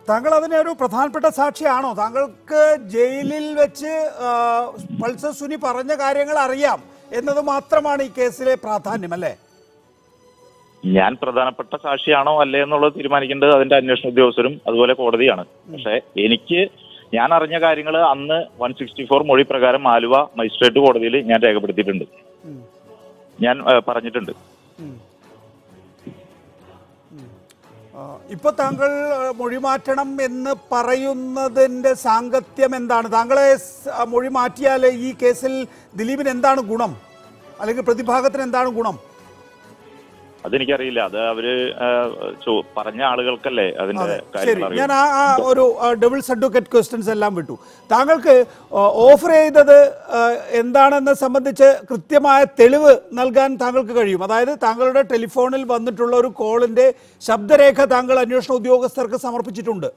താങ്കൾ അതിനെ ഒരു പ്രധാനപ്പെട്ട സാക്ഷിയാണോ താങ്കൾക്ക് ജയിലിൽ വെച്ച് ആ, പൾസർ സുനി പറഞ്ഞ കാര്യങ്ങൾ അറിയാം എന്നത് മാത്രമാണ് ഈ കേസിലെ പ്രാധാന്യം അല്ലേ ഞാൻ പ്രധാനപ്പെട്ട സാക്ഷിയാണോ അല്ലേ എന്നുള്ളത് തീരുമാനിക്കേണ്ടത് അതിന്റെ അന്വേഷണ ഉദ്യോഗസ്ഥരും അതുപോലെ കോടതിയാണ് പക്ഷെ എനിക്ക് ഞാൻ അറിഞ്ഞ കാര്യങ്ങൾ അന്ന് വൺ സിക്സ്റ്റി ഫോർ മൊഴി പ്രകാരം ആലുവ മജിസ്ട്രേറ്റ് കോടതിയിൽ ഞാൻ രേഖപ്പെടുത്തിയിട്ടുണ്ട് ഉം. ഞാൻ ഏഹ്, പറഞ്ഞിട്ടുണ്ട് ഉം. ഉം. ആ, ഇപ്പൊ താങ്കൾ ആ, മൊഴി മാറ്റണം എന്ന് പറയുന്നതിന്റെ സാങ്കത്യം എന്താണ് താങ്കളെ സ്- ആ, മൊഴി മാറ്റിയാൽ ഈ കേസിൽ ദിലീപിന് എന്താണ് ഗുണം അല്ലെങ്കിൽ പ്രതിഭാഗത്തിന് എന്താണ് ഗുണം അതെനിക്കറിയില്ല അത് അവര് ഏഹ്, ചോ- പറഞ്ഞ ആളുകൾക്കല്ലേ അതിന്റെ അതെ ശരി കാര്യങ്ങൾ അറിയൂ ഞാൻ ആ ആ ഒരു ഡബിൾസ് അഡ്വക്കേറ്റ് ക്വസ്റ്റ്യൻസ് എല്ലാം വിട്ടു താങ്കൾക്ക് ഓഫർ ചെയ്തത് ആ, എന്താണെന്ന് സംബന്ധിച്ച് കൃത്യമായ തെളിവ് നൽകാൻ താങ്കൾക്ക് കഴിയും അതായത് താങ്കളുടെ ടെലിഫോണിൽ വന്നിട്ടുള്ള ഒരു കോളിന്റെ ശബ്ദരേഖ താങ്കൾ അന്വേഷണ ഉദ്യോഗസ്ഥർക്ക് സമർപ്പിച്ചിട്ടുണ്ട്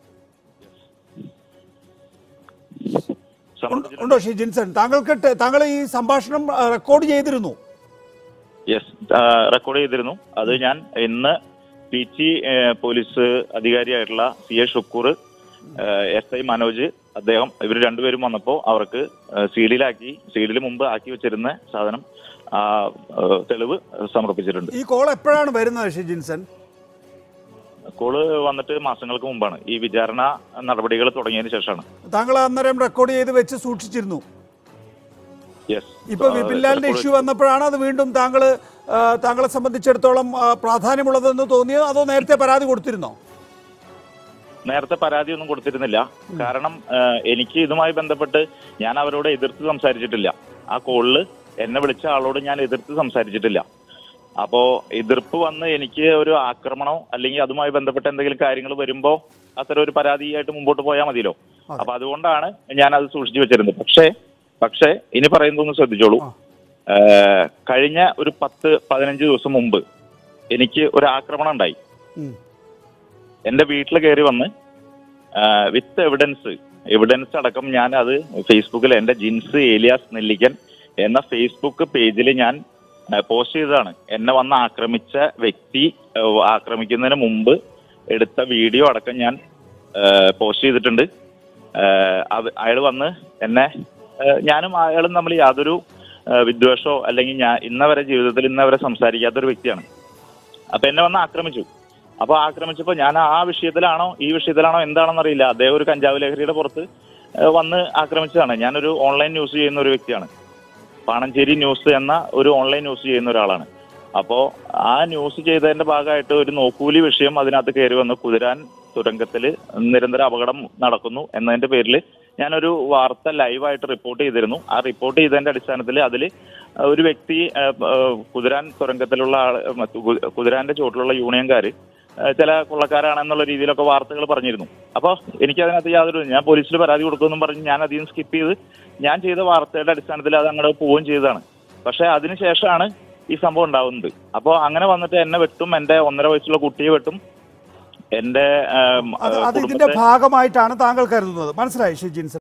സമർപ്പിച്ചിട്ടുണ്ട് ഉണ്ടോ ഷി ജിൻസൺ താങ്കൾക്ക് ടെ- താങ്കൾ ഈ സംഭാഷണം ആ, റെക്കോർഡ് ചെയ്തിരുന്നു യെസ് റെക്കോർഡ് ചെയ്തിരുന്നു അത് ഞാൻ ഇന്ന് പി ടി പോലീസ് അധികാരിയായിട്ടുള്ള C A Shukkur S I Manoj അദ്ദേഹം ഇവർ രണ്ടുപേരും വന്നപ്പോൾ അവർക്ക് സീഡിലാക്കി സീഡിൽ മുമ്പ് ആക്കി വെച്ചിരുന്ന സാധനം ആ, ഏഹ്, തെളിവ് സമർപ്പിച്ചിട്ടുണ്ട് ഈ കോൾ എപ്പോഴാണ് വരുന്നത് ഷി ജിൻസൺ കോള് വന്നിട്ട് മാസങ്ങൾക്ക് മുമ്പാണ് ഈ വിചാരണ നടപടികൾ തുടങ്ങിയതിന് ശേഷമാണ് താങ്കൾ അന്നേരം റെക്കോർഡ് ചെയ്ത് വെച്ച് സൂക്ഷിച്ചിരുന്നു യെസ് ഇപ്പൊ വിപിൻലാലിന്റെ ഇഷ്യൂ വന്നപ്പോഴാണ് അത് വീണ്ടും താങ്കൾ താങ്കളെ സംബന്ധിച്ചിടത്തോളം ആ, പ്രാധാന്യമുള്ളതെന്ന് തോന്നിയോ അതോ നേരത്തെ പരാതി കൊടുത്തിരുന്നോ നേരത്തെ പരാതി ഒന്നും കൊടുത്തിരുന്നില്ല കാരണം ഏഹ്, എനിക്ക് ഇതുമായി ബന്ധപ്പെട്ട് ഞാൻ അവരോട് എതിർത്ത് സംസാരിച്ചിട്ടില്ല ആ കോളില് എന്നെ വിളിച്ച ആളോട് ഞാൻ എതിർത്ത് സംസാരിച്ചിട്ടില്ല അപ്പോ എതിർപ്പ് വന്ന് എനിക്ക് ഒരു ആക്രമണോ അല്ലെങ്കിൽ അതുമായി ബന്ധപ്പെട്ട എന്തെങ്കിലും കാര്യങ്ങൾ വരുമ്പോ അത്തരം ഒരു പരാതിയായിട്ട് മുമ്പോട്ട് പോയാൽ മതിയല്ലോ അപ്പൊ അതുകൊണ്ടാണ് ഞാൻ അത് സൂക്ഷിച്ചു വെച്ചിരുന്നത് പക്ഷേ പക്ഷേ ഇനി പറയുന്നതൊന്ന് ശ്രദ്ധിച്ചോളൂ ഏഹ്, കഴിഞ്ഞ ഒരു പത്ത് പതിനഞ്ച് ദിവസം മുമ്പ് എനിക്ക് ഒരു ആക്രമണം ഉണ്ടായി ഉം. എന്റെ വീട്ടിൽ കയറി വന്ന് വിത്ത് എവിഡൻസ് എവിഡൻസ് അടക്കം ഞാൻ അത് ഫേസ്ബുക്കിൽ എന്റെ ജിൻസ് ഏലിയാസ് നെല്ലിക്കൻ എന്ന ഫേസ്ബുക്ക് പേജിൽ ഞാൻ പോസ്റ്റ് ചെയ്തതാണ് എന്നെ വന്ന് ആക്രമിച്ച വ്യക്തി ആ, ആക്രമിക്കുന്നതിന് മുമ്പ് എടുത്ത വീഡിയോ അടക്കം ഞാൻ പോസ്റ്റ് ചെയ്തിട്ടുണ്ട് അയാൾ വന്ന് എന്നെ ആ, ഞാനും അയാളും തമ്മിൽ യാതൊരു ആ, വിദ്വേഷമോ അല്ലെങ്കിൽ ഞാൻ ഇന്നവരെ ജീവിതത്തിൽ ഇന്നവരെ സംസാരിക്കാത്ത ഒരു വ്യക്തിയാണ് അപ്പൊ എന്നെ വന്ന് ആക്രമിച്ചു അപ്പൊ ആക്രമിച്ചപ്പോ ഞാൻ ആ വിഷയത്തിലാണോ ഈ വിഷയത്തിലാണോ എന്താണെന്ന് അറിയില്ല അദ്ദേഹം ഒരു കഞ്ചാവ് ലഹരിയുടെ പുറത്ത് ഏഹ്, വന്ന് ആക്രമിച്ചതാണ് ഞാനൊരു ഓൺലൈൻ ന്യൂസ് ചെയ്യുന്ന ഒരു വ്യക്തിയാണ് പാണഞ്ചേരി ന്യൂസ് എന്ന ഒരു ഓൺലൈൻ ന്യൂസ് ചെയ്യുന്ന ഒരാളാണ് അപ്പോ ആ ന്യൂസ് ചെയ്തതിന്റെ ഭാഗമായിട്ട് ഒരു നോക്കൂലി വിഷയം അതിനകത്ത് കയറി വന്ന് കുതിരാൻ തുരങ്കത്തിൽ നിരന്തര അപകടം നടക്കുന്നു എന്നതിന്റെ പേരിൽ ഞാനൊരു വാർത്ത ലൈവായിട്ട് റിപ്പോർട്ട് ചെയ്തിരുന്നു ആ റിപ്പോർട്ട് ചെയ്തതിന്റെ അടിസ്ഥാനത്തിൽ അതിൽ ഒരു വ്യക്തി ഏഹ്, ഏഹ്, കുതിരാൻ തുരങ്കത്തിലുള്ള ആള് മറ്റ് കു- കുതിരാന്റെ ചുവട്ടിലുള്ള യൂണിയൻകാർ ചില കൊള്ളക്കാരാണെന്നുള്ള രീതിയിലൊക്കെ വാർത്തകൾ പറഞ്ഞിരുന്നു അപ്പോൾ എനിക്ക് അതിനകത്ത് യാതൊരു ഞാൻ പോലീസിൽ പരാതി കൊടുക്കുമെന്നും പറഞ്ഞ് ഞാൻ അധികം സ്കിപ്പ് ചെയ്ത് ഞാൻ ചെയ്ത വാർത്തയുടെ അടിസ്ഥാനത്തിൽ അത് അങ്ങോട്ട് പോവുകയും ചെയ്തതാണ് പക്ഷേ അതിനുശേഷമാണ് ഈ സംഭവം ഉണ്ടാവുന്നത് അപ്പോൾ അങ്ങനെ വന്നിട്ട് എന്നെ വെട്ടും എൻ്റെ ഒന്നര വയസ്സുള്ള കുട്ടിയെ വെട്ടും എൻ്റെ ഏം, അത് അത് ഇതിന്റെ കുടുംബത്തെ ഭാഗമായിട്ടാണ് താങ്കൾ കരുതുന്നത് മനസ്സിലായി ഷി ജിൻസൺ